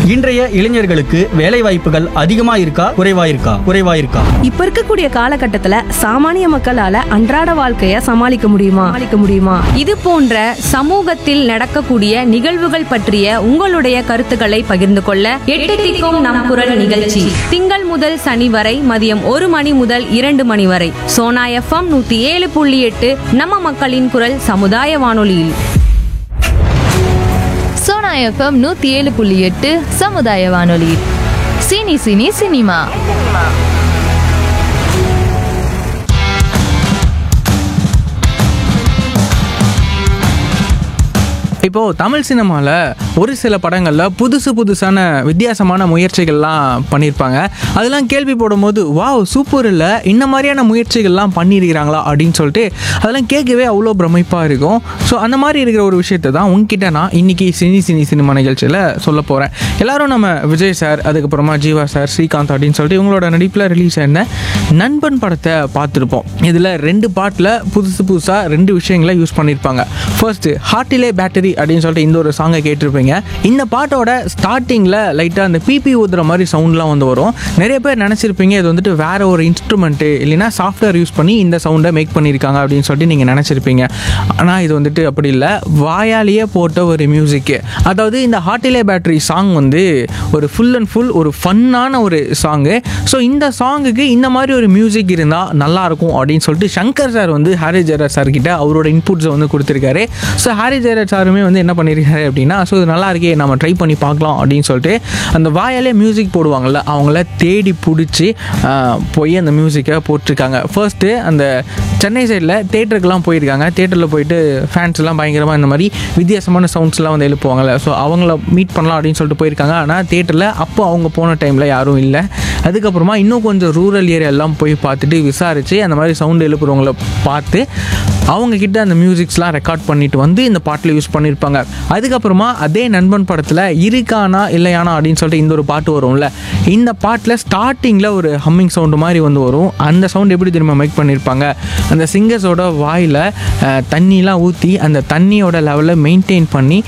இன்றைய இளைஞர்களுக்கு வேலை வாய்ப்புகள் அதிகமா இருக்கா குறைவா இருக்கா குறைவா இருக்கா இப்ப இருக்கக்கூடிய காலகட்டத்துல சாமானிய மக்களால அன்றாட வாழ்க்கைய சமாளிக்க முடியுமா சமாளிக்க முடியுமா இது போன்ற சமூகத்தில் நடக்கக்கூடிய நிகழ்வுகள் பற்றிய உங்களுடைய கருத்துக்களை பகிர்ந்து கொள்ள எட்டு திக்கும் நம் குரல் நிகழ்ச்சி திங்கள் முதல் சனி வரை மதியம் ஒரு மணி முதல் இரண்டு மணி வரை சோனா எஃப்எம் நூத்தி ஏழு புள்ளி எட்டு நம்ம மக்களின் குரல் சமுதாய வானொலியில் சோனா எஃப்எம் நூத்தி ஏழு புள்ளி எட்டு சமுதாய வானொலி சினி சினி சினிமா இப்போ தமிழ் சினிமாவில் ஒரு சில படங்களில் புதுசு புதுசான வித்தியாசமான முயற்சிகள்லாம் பண்ணியிருப்பாங்க அதெல்லாம் கேள்வி போடும்போது வாவ் சூப்பர் இல்லை இந்த மாதிரியான முயற்சிகள்லாம் பண்ணியிருக்கிறாங்களா அப்படின்னு சொல்லிட்டு அதெல்லாம் கேட்கவே அவ்வளோ பிரமிப்பாக இருக்கும் ஸோ அந்த மாதிரி இருக்கிற ஒரு விஷயத்தை தான் உங்ககிட்ட நான் இன்னைக்கு சினி சினி சினிமா நிகழ்ச்சியில் சொல்ல போகிறேன் எல்லாரும் நம்ம விஜய் சார் அதுக்கப்புறமா ஜீவா சார் ஸ்ரீகாந்த் அப்படின்னு சொல்லிட்டு இவங்களோட நடிப்பில் ரிலீஸ் ஆயிருந்த நண்பன் படத்தை பார்த்துருப்போம் இதில் ரெண்டு பாட்டில் புதுசு புதுசாக ரெண்டு விஷயங்களை யூஸ் பண்ணியிருப்பாங்க ஃபர்ஸ்ட் ஹார்ட்டிலே பேட்டரி அப்படின்னு சொல்லிட்டு இந்த ஒரு சாங்கை கேட்டிருப்பீங்க இந்த பாட்டோட ஸ்டார்டிங்கில் லைட்டாக அந்த பிபி ஊதுற மாதிரி சவுண்ட்லாம் வந்து வரும் நிறைய பேர் நினச்சிருப்பீங்க இது வந்துட்டு வேற ஒரு இன்ஸ்ட்ருமெண்ட்டு இல்லைன்னா சாஃப்ட்வேர் யூஸ் பண்ணி இந்த சவுண்டை மேக் பண்ணியிருக்காங்க அப்படின்னு சொல்லிட்டு நீங்கள் நினச்சிருப்பீங்க ஆனால் இது வந்துட்டு அப்படி இல்லை வாயாலேயே போட்ட ஒரு மியூசிக்கு அதாவது இந்த ஹார்ட்டிலே பேட்டரி சாங் வந்து ஒரு ஃபுல் அண்ட் ஃபுல் ஒரு ஃபன்னான ஒரு சாங்கு ஸோ இந்த சாங்குக்கு இந்த மாதிரி ஒரு மியூசிக் இருந்தால் நல்லாயிருக்கும் அப்படின்னு சொல்லிட்டு சங்கர் சார் வந்து ஹாரி ஜெயராஜ் சார் கிட்ட அவரோட இன்புட்ஸை வந்து கொடுத்துருக்காரு ஸோ ஹாரி ஜெயராஜ் சாருமே வந்து என்ன பண்ணியிருக்காரு அப்படின்னா ஸோ இது நல்லா இருக்கே நம்ம ட்ரை பண்ணி பார்க்கலாம் அப்படின்னு சொல்லிட்டு அந்த வாயாலே மியூசிக் போடுவாங்கள்ல அவங்கள தேடி பிடிச்சி போய் அந்த மியூசிக்கை போட்டிருக்காங்க ஃபர்ஸ்ட்டு அந்த சென்னை சைடில் தேட்டருக்குலாம் போயிருக்காங்க தேட்டரில் போயிட்டு ஃபேன்ஸ் எல்லாம் பயங்கரமாக இந்த மாதிரி வித்தியாசமான சவுண்ட்ஸ்லாம் வந்து எழுப்புவாங்கல்ல ஸோ அவங்கள மீட் பண்ணலாம் அப்படின்னு சொல்லிட்டு போயிருக்காங்க ஆனால் தேட்டரில் அப்போ அவங்க போன டைமில் யாரும் இல்லை அதுக்கப்புறமா இன்னும் கொஞ்சம் ரூரல் ஏரியாலாம் போய் பார்த்துட்டு விசாரித்து அந்த மாதிரி சவுண்ட் எழுப்புறவங்கள பார்த்து அவங்க கிட்ட அந்த மியூசிக்ஸ்லாம் ரெக்கார்ட் பண்ணிட்டு வந்து இந்த பாட்டில் யூஸ் பண்ணியிருப்பாங்க அதுக்கப்புறமா அதே நண்பன் படத்தில் இருக்கானா இல்லையானா அப்படின்னு சொல்லிட்டு இந்த ஒரு பாட்டு வரும்ல இந்த பாட்டில் ஸ்டார்டிங்கில் ஒரு ஹம்மிங் சவுண்டு மாதிரி வந்து வரும் அந்த சவுண்ட் எப்படி திரும்ப மேக் பண்ணியிருப்பாங்க அந்த சிங்கர்ஸோட வாயில் தண்ணிலாம் ஊற்றி அந்த தண்ணியோட லெவலை மெயின்டைன் பண்ணி